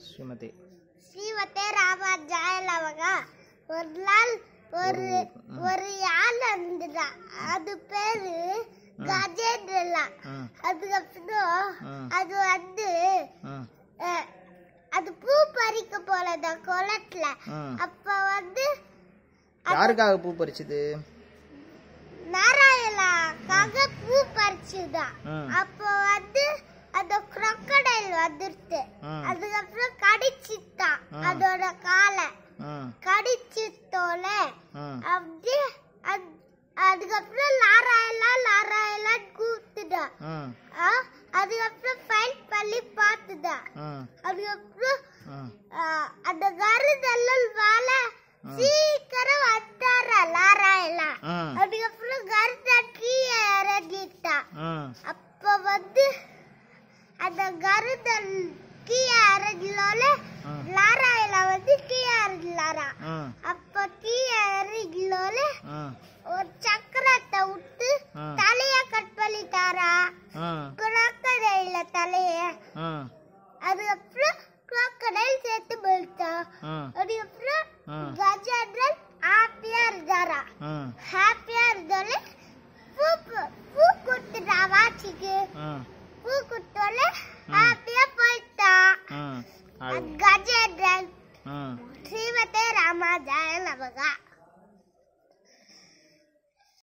ஸ்ரீமதி ஸ்ரீமதே ராமாஜாயலவங்க ஒரு நாள் ஒரு ஒரு யானை இருந்துடா அது பேரு கஜேந்திரலா ம் அதுக்கப்புறம் ம். அது வந்து ம் அஹ், அது பூ பறிக்க போலதா குளத்துல ம் அப்ப வந்து யாருக்காக பூ பறிச்சுது நாராயணாக்காக பூ பறிச்சுதான் ம் அப்ப வந்து அந்த crocodile வந்துருச்சு ம். அதுக்கப்புறம் கடிச்சிட்டான் ம். அதோட காலை ம் கடிச்சிட்டோல ம் அப்படியே அது- அதுக்கப்புறம் லாராயலா லாராயலான்னு கூப்பிட்டுதான் ம் ஆ, அதுக்கப்புறம் ஃபைட் பண்ணி பார்த்துதான் ம் அதுக்கப்புறம் ம் ஆ, அந்த கருதெல்லாம் வாழ சீக்கிரம் வந்தார லாராயலா ம் அதுக்கப்புறம் கருத கீழே இறங்கிட்டான் ம் அப்ப வந்து அந்த கருதல் கீழே இறங்கலோல ம். லாராயலா வந்து கீழே இறங்கலாரா ம் அப்ப கீழே இறங்கலோல ம் ஒரு சக்கரத்தை விட்டு ம். தலைய கட் பண்ணிட்டாரா ம் குரோக்கடைல தலைய ம் அதுக்கப்புறம் குரோக்கடைல் சேர்த்து போயிட்டான் ம் அதுக்கப்புறம் ம். க-